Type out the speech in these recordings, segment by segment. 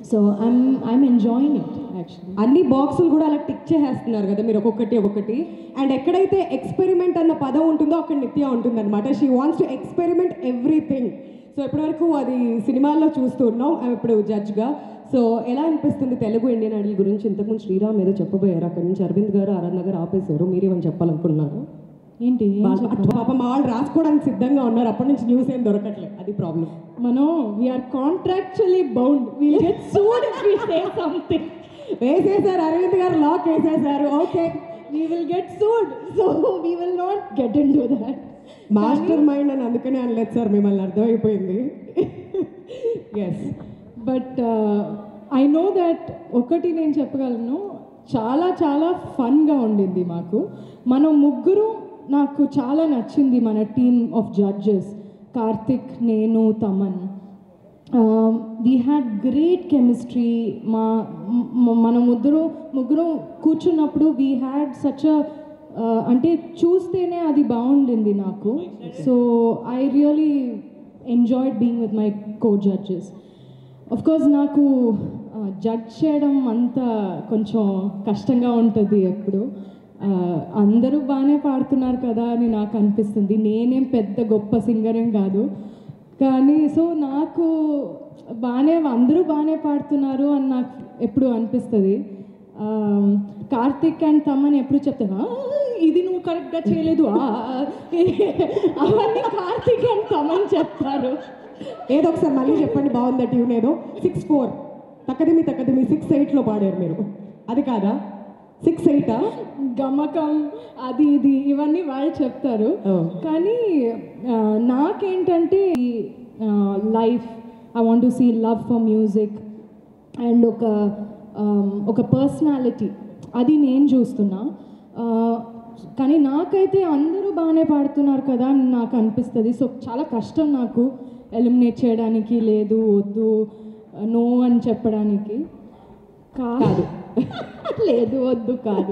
So I'm I'm enjoying it actually అన్ని బాక్సులు కూడా అలా టిక్ చేసేస్తున్నారు కదా మీరు ఒక్కొక్కటి ఒక్కొక్కటి అండ్ ఎక్కడైతే ఎక్స్పెరిమెంట్ అన్న పదం ఉంటుందో అక్కడ నిత్య ఉంటుంది అనమాట she wants to experiment everything so ఇప్పటివరకు అది సినిమాల్లో చూస్తూ ఉన్నాం ఆమె ఇప్పుడు జడ్జ్గా సో ఎలా అనిపిస్తుంది తెలుగు ఇండియన్ ఐడల్ గురించి ఇంతకుముందు శ్రీరామ్ ఏదో చెప్పబోయారు అక్కడి నుంచి అరవింద్ గారు ఆరాధన గారు ఆపేశారు మీరేమని చెప్పాలనుకున్నారు ఏంటి ఏం వాళ్ళు చెప్పాలి? పాప మా వాళ్ళు రాసుకోవడానికి సిద్ధంగా ఉన్నారు అప్పటి నుంచి న్యూస్ ఏం దొరకట్లేదు అది ప్రాబ్లం మనం we are contractually bound will get sued if we say something వేసేసారు అరవింద్ గారు లాక్ వేసేసారు okay we will get sued so we will not get into that mastermind అని అందుకనే అనలేదు సార్ మిమ్మల్ని అర్థమైపోయింది yes but I know that ఒకటి నేను చెప్పగలను చాలా చాలా ఫన్గా ఉండింది మాకు మనం ముగ్గురు నాకు చాలా నచ్చింది మన టీమ్ ఆఫ్ జడ్జెస్ కార్తిక్ నేను Thaman we had great chemistry మా మ- మన ముగ్గురు ముగ్గురు కూర్చున్నప్పుడు వీ హ్యాడ్ సచ్ అంటే చూస్తేనే అది బాగుండింది నాకు so I really enjoyed being with my co judges of course నాకు జడ్జ్ చేయడం అంత కొంచెం కష్టంగా ఉంటుంది ఎప్పుడు ఆ, అందరూ బాగానే పాడుతున్నారు కదా అని నాకు అనిపిస్తుంది నేనేం పెద్ద గొప్ప సింగర్ ఏం కాదు కానీ సో నాకు బాగానే అందరూ బాగానే పాడుతున్నారు అని నాకు ఎప్పుడు అనిపిస్తుంది ఆ, కార్తిక్ అండ్ తమ్మని ఎప్పుడు చెప్తాను "ఆ, ఇది నువ్వు కరెక్ట్గా చేయలేదు ఆ, అవన్నీ కార్తిక్ అండ్ తమన్ చెప్తారు ఏదో ఒకసారి మళ్ళీ చెప్పండి బాగుందా ట్యూన్ ఏదో సిక్స్ ఫోర్ తక్కదిమి తక్కదిమి సిక్స్ ఎయిట్లో పాడారు మీరు అది కాదా సిక్స్ ఎయిటా గమకం అది ఇది ఇవన్నీ వాళ్ళు చెప్తారు Oh. కానీ ఆ, నాకేంటంటే life I want to see love for music and ఒక um, ఒక పర్సనాలిటీ అది నేను చూస్తున్నా ఆ, కానీ నాకైతే అందరూ బాగానే పాడుతున్నారు కదా అని నాకు అనిపిస్తుంది సో చాలా కష్టం నాకు ఎలిమినేట్ చేయడానికి లేదు వద్దు నో అని చెప్పడానికి కాదు లేదు వద్దు కాదు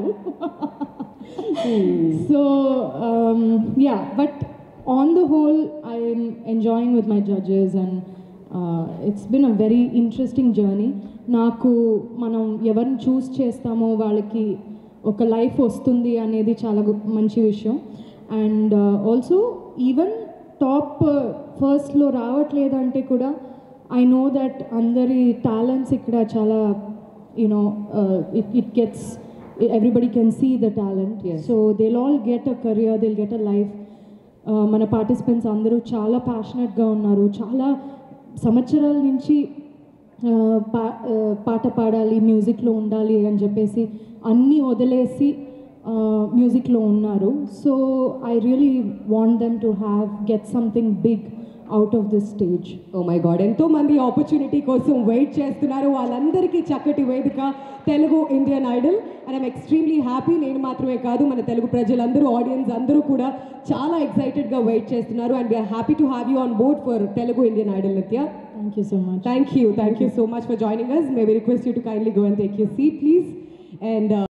so yeah but on the whole I'm enjoying with my judges and it's been a very interesting journey నాకు మనం ఎవరిని చూస్ చేస్తామో వాళ్ళకి ఒక లైఫ్ వస్తుంది అనేది చాలా గొప్ప- మంచి విషయం అండ్ ఆల్సో ఈవెన్ టాప్ ఫస్ట్లో రావట్లేదంటే కూడా ఐ నో దట్ అందరి టాలెంట్స్ ఇక్కడ చాలా you know it it gets everybody can see the talent so they'll all get a career they'll get a life మన పార్టిసిపెంట్స్ అందరూ చాలా ప్యాషనెట్గా ఉన్నారు చాలా సంవత్సరాల నుంచి ఆ, పా ఆ, పాట పాడాలి మ్యూజిక్లో ఉండాలి అని చెప్పేసి అన్నీ వదిలేసి మ్యూజిక్లో ఉన్నారు so I really want them to have get something big out of this stage oh my god ఎంతో మంది ఆపర్చునిటీ కోసం వెయిట్ చేస్తున్నారు వాళ్ళందరికీ చక్కటి వేదిక Telugu Indian Idol and I'm extremely happy నేను మాత్రమే కాదు మన తెలుగు ప్రజలందరూ ఆడియన్స్ అందరూ కూడా చాలా ఎక్సైటెడ్గా వెయిట్ చేస్తున్నారు and we are happy to have you on board for Telugu Indian Idol Nithya thank you so much thank you thank you so much for joining us may we request you to kindly go and take your seat please and uh,